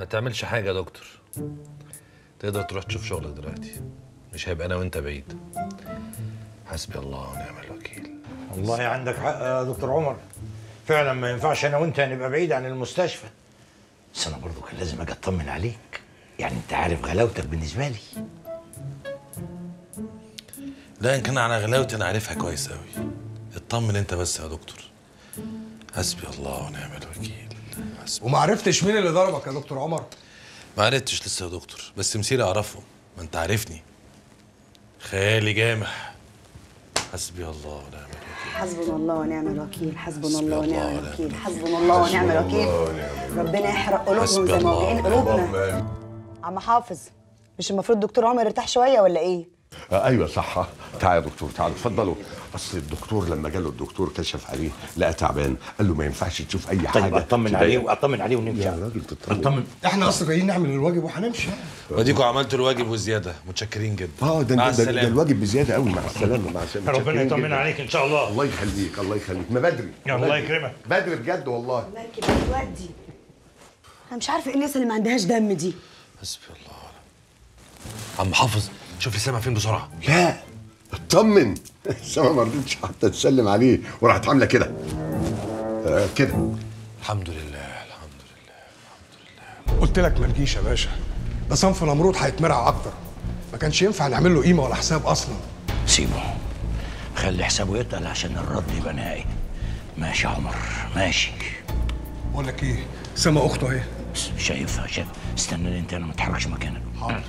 ما تعملش حاجه يا دكتور تقدر تروح تشوف شغلك دلوقتي مش هيبقى انا وانت بعيد حسبي الله ونعم الوكيل والله عندك حق يا دكتور عمر فعلا ما ينفعش انا وانت نبقى بعيد عن المستشفى بس انا برضو كان لازم اجي اطمن عليك يعني انت عارف غلاوتك بالنسبه لي لا ان كان على غلاوتي انا عارفها كويس قوي اطمن انت بس يا دكتور حسبي الله ونعم الوكيل حسبي وما عرفتش مين اللي ضربك يا دكتور عمر ما عرفتش لسه يا دكتور بس مسيري اعرفه ما انت عارفني خيالي جامح حسبي الله ونعم الوكيل حسبنا الله ونعم الوكيل حسبنا الله الله ونعم ونعم الوكيل حسبنا الله ونعم الوكيل ربنا يحرق قلوبهم حسبي زي ما الله واجعين ونعم قلوبنا عم حافظ مش المفروض دكتور عمر يرتاح شويه ولا ايه آه ايوه صح تعال يا دكتور تعال اتفضلوا اصل الدكتور لما جاله الدكتور كشف عليه لقى تعبان قال له ما ينفعش تشوف اي حاجه طيب اطمن تضايقك. عليه واطمن عليه ونمشي يا راجل تطمن اطمن احنا اصلا جايين نعمل الواجب وهنمشي وديكوا عملتوا الواجب وزياده متشكرين جدا اه ده مع ده, ده, ده السلامه الواجب بزياده قوي مع السلامه مع السلامه ربنا متشكرين يطمن جداً. عليك ان شاء الله الله يخليك الله يخليك ما بدري يا الله بدري. يكرمك. بدري بجد والله مركب الوردي انا مش عارفه ايه الناس اللي ما عندهاش دم دي حسبي الله ونعم عم حافظ شوف لي سامع فين بسرعه لا اطمن سما ما رضيتش حتى تسلم عليه وراحت عامله كده آه كده الحمد لله الحمد لله قلت لك ما تجيش يا باشا ده صنف نمرود هيتمرع اكتر ما كانش ينفع نعمل له قيمه ولا حساب اصلا سيبه خلي حسابه يتقل عشان الرد يبقى نهائي ماشي يا عمر ماشي بقول لك ايه سما اخته اهي شايفها شايف استنى انت انا ما اتحركش مكانك حاضر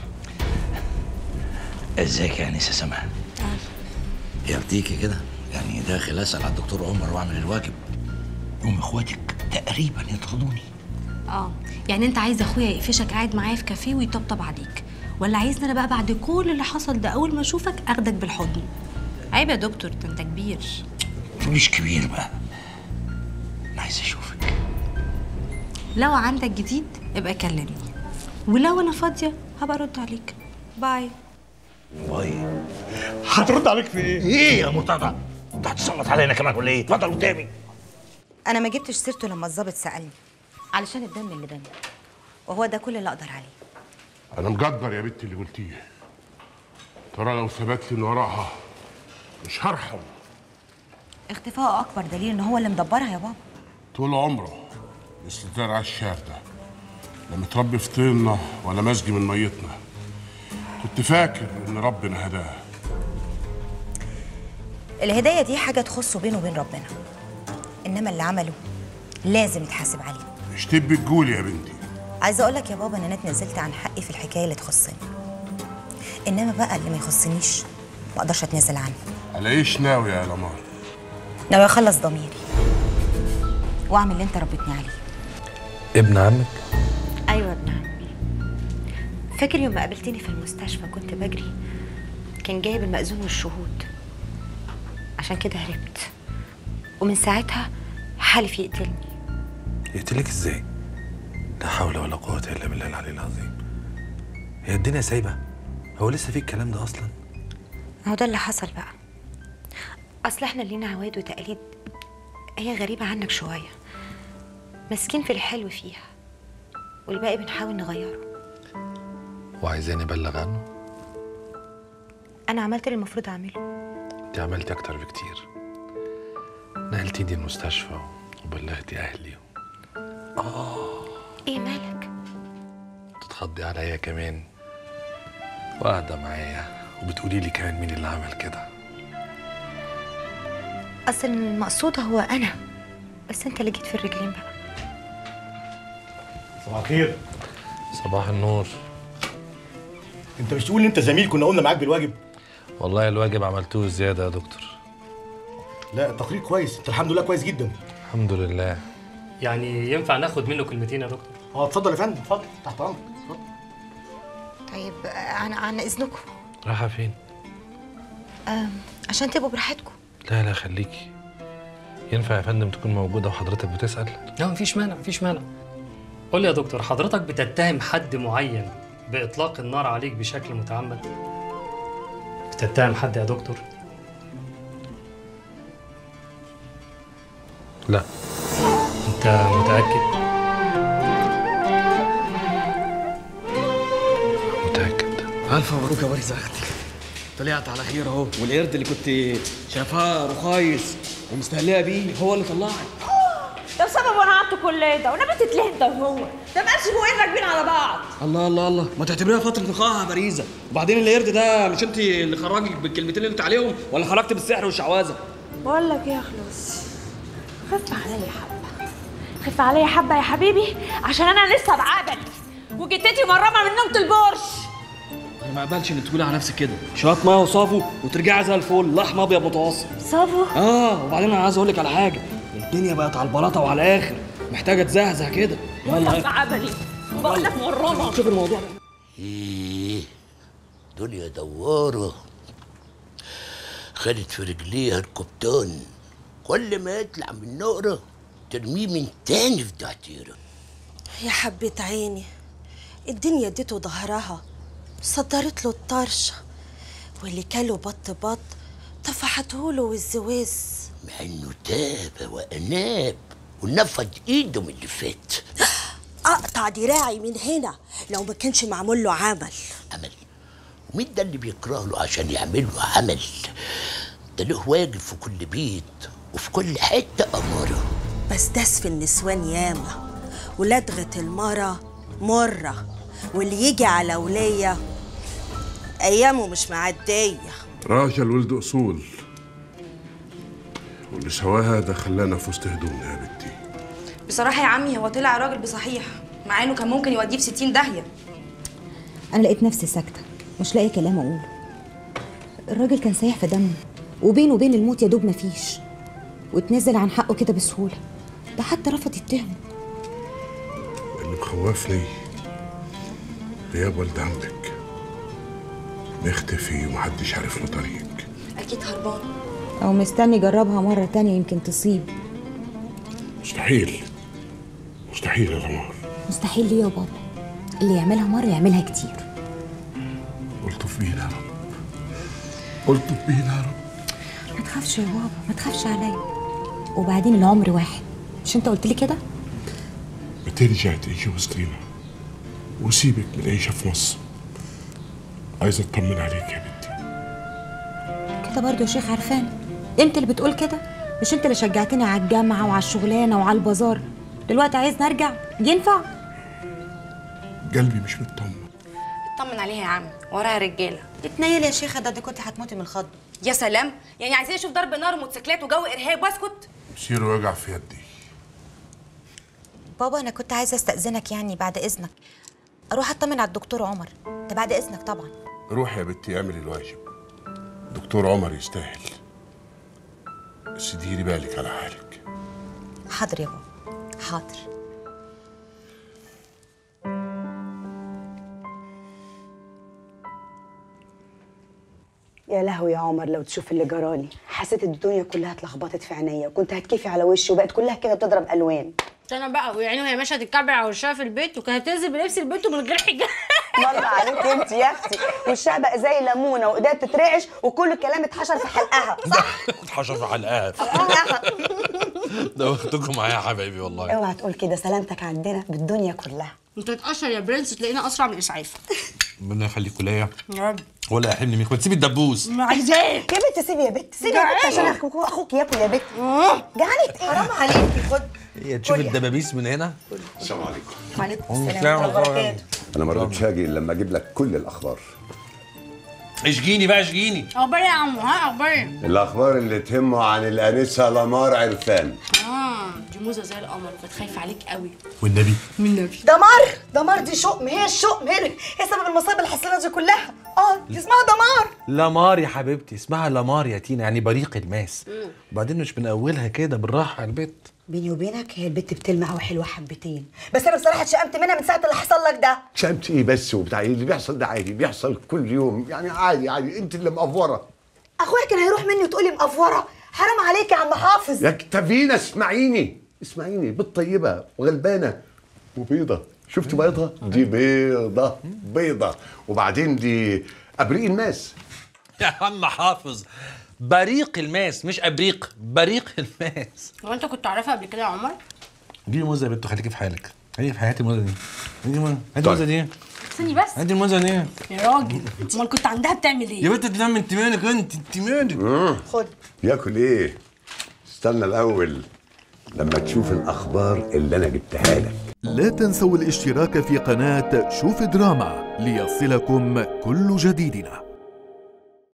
ازيك يا انسه سماح يرضيكي كده يعني داخل اسال على الدكتور عمر واعمل الواجب يوم اخواتك تقريبا يطردوني اه يعني انت عايز اخويا يقفشك قاعد معايا في كافيه ويطبطب عليك ولا عايزني انا بقى بعد كل اللي حصل ده اول ما اشوفك اخدك بالحضن عيب يا دكتور ده انت كبير مش كبير بقى انا عايز اشوفك لو عندك جديد ابقى كلمني ولو انا فاضيه هبقى ارد عليك باي باي هترد عليك في ايه ايه يا مرتضى انت هتسلط علينا كمان ولا ايه اتفضل قدامي انا ما جبتش سيرته لما الظابط سالني علشان الدم اللي بني وهو ده كل اللي اقدر عليه انا مقدر يا بنت اللي قلتيه ترى لو ثبت لي ان وراها مش هرحم اختفائه اكبر دليل ان هو اللي مدبرها يا بابا طول عمره مثل زرع الشعر ده لا متربي في طيننا ولا مسجي من ميتنا كنت فاكر ان ربنا هداه الهدايه دي حاجه تخصه بينه وبين ربنا انما اللي عمله لازم يتحاسب عليه مش تبي تقولي يا بنتي عايزه اقول لك يا بابا ان انا اتنازلت عن حقي في الحكايه اللي تخصني انما بقى اللي ما يخصنيش ما اقدرش اتنازل عنه على ايش ناوي يا لمار ناوي اخلص ضميري واعمل اللي انت ربيتني عليه ابن عمك ايوه ابن عمي فاكر يوم ما قابلتني في المستشفى كنت بجري كان جايب المأذون والشهود عشان كده هربت ومن ساعتها حالف يقتلني يقتلك ازاي لا حول ولا قوه الا بالله العلي العظيم هي الدنيا سايبه هو لسه في الكلام ده اصلا هو ده اللي حصل بقى اصل احنا لينا عوايد وتقاليد هي غريبة عنك شوية ماسكين في الحلو فيها والباقي بنحاول نغيره وعايزاني ابلغ عنه انا عملت اللي المفروض اعمله انت عملتي اكتر بكتير نقلتيني المستشفى وبلغتي اهلي ايه مالك تتخضي عليا كمان وقاعده معايا وبتقولي لي كمان مين اللي عمل كده اصل المقصود هو انا بس انت اللي جيت في الرجلين بقى صباح الخير صباح النور انت مش تقول ان انت زميل كنا قلنا معاك بالواجب والله الواجب عملتوه زياده يا دكتور لا التقرير كويس انت الحمد لله كويس جدا الحمد لله يعني ينفع ناخد منه كلمتين يا دكتور اه اتفضل يا فندم اتفضل تحت امرك اتفضل طيب آه، عن عن اذنكم رايحه فين آم، عشان تبقوا براحتكم لا لا خليكي ينفع يا فندم تكون موجوده وحضرتك بتسال لا مفيش مانع مفيش مانع قول لي يا دكتور حضرتك بتتهم حد معين بإطلاق النار عليك بشكل متعمد بتتهم حد يا دكتور لا انت متأكد الف مبروك يا باريس يا اختي طلعت على خير اهو والقرد اللي كنت شايفاه رخايص ومستهليه بيه هو اللي طلعك ده بسبب وانا قعدت كل ده وانا بتتلهي انت وهو ده مقالش فوقين راكبين على بعض الله الله الله ما تعتبريها فتره نقاهه يا باريزه وبعدين القرد ده مش انت اللي خرجك بالكلمتين اللي انت عليهم ولا خرجت بالسحر والشعوذه بقول لك ايه يا خلوص خف عليا حبه خف عليا حبه يا حبيبي عشان انا لسه بعبد وجتتي مرمه من نومه البرش انا ما اقبلش انك تقولي على نفسك كده شويه ميه وصافو وترجعي زي الفل لحم ابيض متوسط صافو اه وبعدين انا عايز اقول لك على حاجه الدنيا بقت على البلاطه وعلى الاخر محتاجه تزهزه كده يلا خف عبلي بقول لك مرمه شوف الموضوع ده ايه دنيا دوارة خدت في رجليها القبطان كل ما يطلع من نقرة ترميه من تاني في دعتيرة يا حبة عيني الدنيا اديته ظهرها صدرت له الطرشة واللي كله بط بط طفحته له والزواز مع انه تاب واناب ونفض ايده من اللي فات اقطع دراعي من هنا لو ما كانش معمول له عمل عمل ومين ده اللي بيكره له عشان يعمل له عمل ده له واجب في كل بيت وفي كل حتة أمارة بس داس في النسوان ياما ولدغة المرة مرة واللي يجي على ولية أيامه مش معدية راجل ولد أصول واللي سواها ده خلانا في وسط هدومنا يا بنتي بصراحة يا عمي هو طلع راجل بصحيح مع انه كان ممكن يوديه في 60 داهية انا لقيت نفسي ساكته مش لاقي كلام اقوله الراجل كان سايح في دمه وبينه وبين الموت يا دوب مفيش واتنزل عن حقه كده بسهوله ده حتى رفض يتهمه اللي مخوفني غياب والد عمك مختفي ومحدش عارف له طريق اكيد هربان او مستني يجربها مره تانية يمكن تصيب مستحيل مستحيل يا لمار مستحيل ليه يا بابا اللي يعملها مره يعملها كتير الطف بينا يا رب الطف بينا يا رب ما تخافش يا بابا ما تخافش عليا وبعدين العمر واحد مش انت قلت لي كده ما ترجع تعيشي وسطينا وسيبك من العيشة في مصر عايز اطمن عليك يا بنتي كده برضه يا شيخ عرفان انت اللي بتقول كده مش انت اللي شجعتني على الجامعه وعلى الشغلانه وعلى البازار دلوقتي عايزني ارجع ينفع قلبي مش مطمن اطمن عليها يا عم وراها رجالة اتنيل يا شيخة ده دي كنت هتموتي من الخض يا سلام يعني عايزين نشوف ضرب نار وموتوسيكلات وجو ارهاب واسكت مسيره وجع في يدي بابا أنا كنت عايزة أستأذنك يعني بعد إذنك أروح أطمن على الدكتور عمر ده بعد إذنك طبعا روح يا بنتي اعملي الواجب دكتور عمر يستاهل بس ديري بالك على حالك حاضر يا بابا حاضر يا لهوي يا عمر لو تشوف اللي جرالي حسيت الدنيا كلها اتلخبطت في عينيا وكنت هتكفي على وشي وبقت كلها كده بتضرب الوان انا بقى ويعني وهي ماشيه تتكبر على وشها في البيت وكانت تنزل بلبس البيت ومن غير حجاب مر عليك انت يا اختي وشها بقى زي الليمونه وايديها بتترعش وكل الكلام اتحشر في حلقها اتحشر في حلقات ده واخدكم معايا يا حبايبي والله اوعى تقول كده سلامتك عندنا بالدنيا كلها انت تتقشر يا برنس تلاقينا اسرع من الاسعاف ربنا يخليكوا ليا يا رب ولا يحرمني منك ما تسيبي الدبوس ما عايزاه يا بنت سيبي يا بنت سيبي يا بنت عشان اخوك اخوك ياكل يا بنت جعانت حرام عليكي خد هي تشوف الدبابيس من هنا السلام عليكم وعليكم السلام ورحمة الله وبركاته. انا ما رضيتش اجي الا لما اجيب لك كل الاخبار اشجيني بقى اشجيني اخبار إيه يا عمو ها اخبار إيه؟ الاخبار اللي تهمه عن الانسه لمار عرفان اه دي موزه زي القمر وكانت خايفه عليك قوي والنبي والنبي دمار دمار دي شؤم هي الشؤم هي هي سبب المصايب اللي حصلنا دي كلها اه دي اسمها دمار لامار يا حبيبتي اسمها لامار يا تينا يعني بريق الماس وبعدين مش من اولها كده بالراحه على البيت بيني وبينك هي البت بتلمع وحلوه حبتين بس انا بصراحه اتشقمت منها من ساعه اللي حصل لك ده شمت ايه بس وبتاع ايه اللي بيحصل ده عادي بيحصل كل يوم يعني عادي عادي انت اللي مقفوره اخويا كان هيروح مني وتقولي مقفوره حرام عليك يا عم حافظ يا كتافينا اسمعيني اسمعيني بالطيبه وغلبانه وبيضه شفت بيضه دي بيضه بيضه وبعدين دي ابريق الماس يا عم حافظ بريق الماس مش ابريق بريق الماس هو انت كنت تعرفها قبل كده يا عمر دي موزه يا بنت خليكي في حالك خليكي في حياتي الموزه دي دي موزه هاتي الموزه دي استني بس عندي الموزه ايه يا راجل امال كنت عندها بتعمل يا ايه بنت تنام انت مالك انت انت مالك خد ياكل ايه استنى الاول لما تشوف الاخبار اللي انا جبتها لك لا تنسوا الاشتراك في قناة شوف دراما ليصلكم كل جديدنا